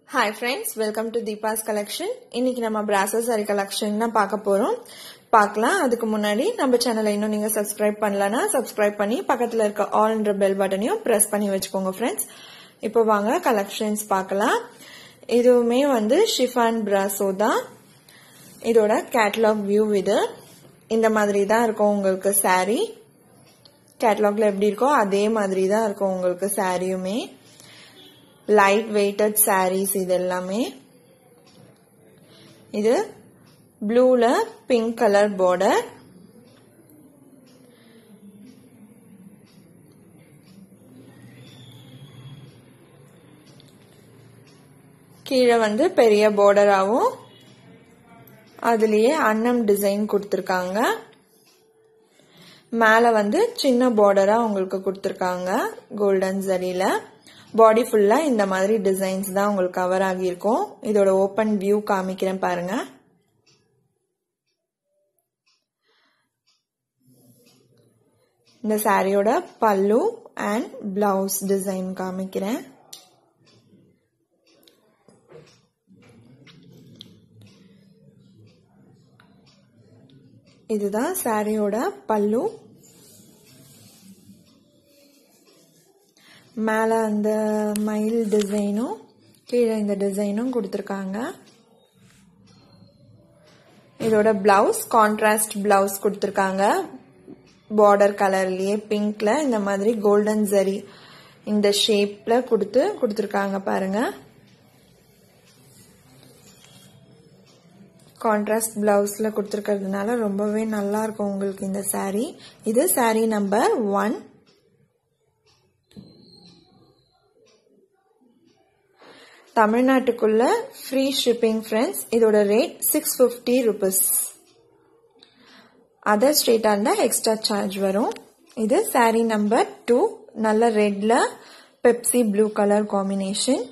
hi friends welcome to Deepa's collection இன்னைக்கு நம்ம process sorry collection தான் பார்க்க போறோம் பார்க்கலாம் அதுக்கு முன்னாடி நம்ம சேனலை இன்னும் நீங்க சப்ஸ்கிரைப் பண்ணலன்னா சப்ஸ்கிரைப் பண்ணி பக்கத்துல இருக்க ஆல்ன்ற பெல் பட்டனையும் பிரஸ் பண்ணி வச்சுக்கோங்க ஃப்ரெண்ட்ஸ் இப்போ வாங்க கலெக்ஷன்ஸ் பார்க்கலாம் இதுவுமே வந்து ஷிஃபான் பிராசோ தான் இதோட கேட்டலாக் வியூ இது இந்த மாதிரி தான் இருக்கும் உங்களுக்கு saree கேட்டலாக்ல எப்படி இருக்கோ அதே மாதிரி தான் இருக்கும் உங்களுக்கு சாரியுமே லைட் வெயிட்டட் சாரீஸ் இது எல்லாமே இது ப்ளூல பிங்க் கலர் பார்டர் கீழே வந்து பெரிய பார்டராகவும் அதுலயே அன்னம் டிசைன் கொடுத்துருக்காங்க மேலே வந்து சின்ன பார்டரா உங்களுக்கு கொடுத்துருக்காங்க கோல்டன் ஜரியில பாடி ஃபுல்லா இந்த மாதிரி டிசைன்ஸ் தான் உங்களுக்கு கவர் ஆகியிருக்கும் இதோட ஓப்பன் வியூ காமிக்கிறேன் பாருங்க இந்த சாரியோட பல்லு அண்ட் பிளவுஸ் டிசைன் காமிக்கிறேன் இதுதான் சாரியோட பல்லு மேலே அந்த மயில் டிசைனும் கீழே இந்த டிசைனும் கொடுத்துருக்காங்க இதோட பிளவுஸ் கான்ட்ராஸ்ட் பிளவுஸ் கொடுத்துருக்காங்க பார்டர் கலர்லயே பிங்க்ல இந்த மாதிரி கோல்டன் ஜரி இந்த ஷேப்ல கொடுத்து கொடுத்துருக்காங்க பாருங்க கான்ட்ராஸ்ட் பிளவுஸ்ல கொடுத்துருக்கிறதுனால ரொம்பவே நல்லா இருக்கும் உங்களுக்கு இந்த சாரீ இது சாரீ நம்பர் ஒன் தமிழ்நாட்டுக்குள்ள ஃப்ரீ ஷிப்பிங் ஃப்ரெண்ட்ஸ் இதோட rate six fifty rupees other ஸ்டேட்டாக இருந்தால் எக்ஸ்ட்ரா சார்ஜ் வரும் இது சாரீ நம்பர் டூ நல்ல ரெட்ல Pepsi blue colour combination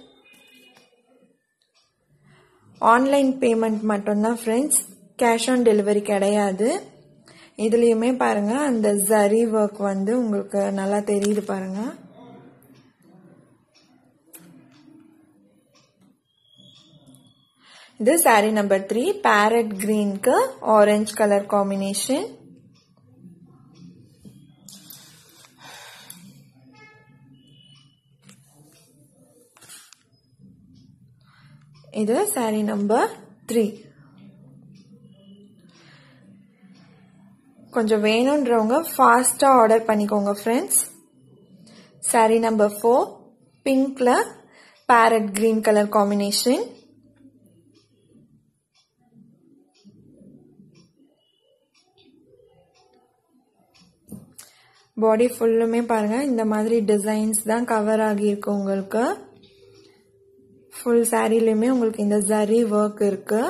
online payment மட்டும்தான் ஃப்ரெண்ட்ஸ் கேஷ் ஆன் டெலிவரி கிடையாது இதுலேயுமே பாருங்க அந்த ஜரி ஒர்க் வந்து உங்களுக்கு நல்லா தெரியுது பாருங்க இது சாரி நம்பர் த்ரீ பேரட் கிரீனுக்கு ஆரஞ்சு கலர் காம்பினேஷன் இது சாரி நம்பர் த்ரீ கொஞ்சம் வேணுன்றவங்க ஃபாஸ்டா ஆர்டர் பண்ணிக்கோங்க ஃப்ரெண்ட்ஸ் சாரி நம்பர் ஃபோர் பிங்க்ல parrot green colour combination body ஃபுல்லுமே பாருங்க இந்த மாதிரி டிசைன்ஸ் தான் கவர் ஆகியிருக்கு உங்களுக்கு ஃபுல் சாரிலையுமே உங்களுக்கு இந்த ஜரி ஒர்க் இருக்கு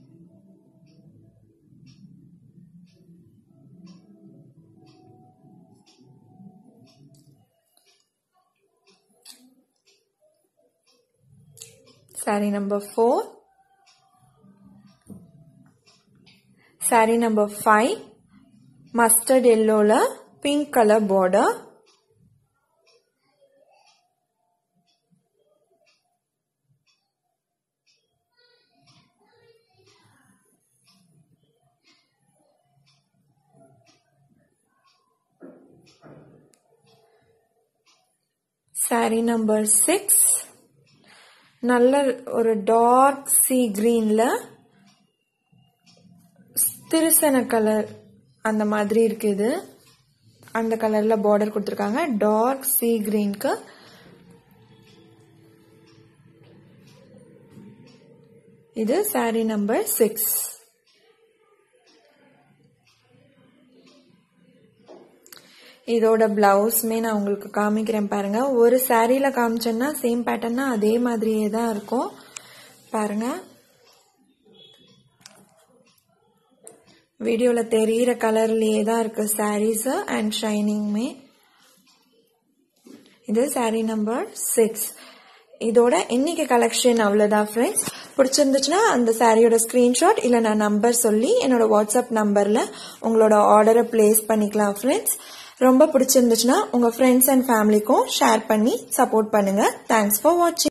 sari number four sari number five mustard எல்லோல pink colour border sari number six நல்ல ஒரு டார்க் சி கிரீன்ல திருசன கலர் அந்த மாதிரி இருக்குது அந்த கலர்ல பார்டர் கொடுத்துருக்காங்க டார்க் சி கிரீனுக்கு இது சாரி நம்பர் சிக்ஸ் இதோட பிளவுஸ்மே நான் உங்களுக்கு காமிக்கிறேன் பாருங்க ஒரு சாரியில காமிச்சேன்னா சேம் பேட்டர்னா அதே மாதிரியே தான் இருக்கும் பாருங்க வீடியோவில் தெரிகிற கலர்லேயே தான் இருக்கு சாரீஸ் அண்ட் ஷைனிங்குமே இது சாரீ நம்பர் சிக்ஸ் இதோட இன்னைக்கு கலெக்ஷன் அவ்வளோதான் ஃப்ரெண்ட்ஸ் பிடிச்சிருந்துச்சுன்னா அந்த சாரியோட ஸ்க்ரீன்ஷாட் இல்லை நான் நம்பர் சொல்லி என்னோட வாட்ஸ்அப் நம்பரில் உங்களோட ஆர்டரை பிளேஸ் பண்ணிக்கலாம் ஃப்ரெண்ட்ஸ் ரொம்ப பிடிச்சிருந்துச்சுன்னா உங்கள் ஃப்ரெண்ட்ஸ் அண்ட் ஃபேமிலிக்கும் ஷேர் பண்ணி சப்போர்ட் பண்ணுங்க தேங்க்ஸ் ஃபார் வாட்சிங்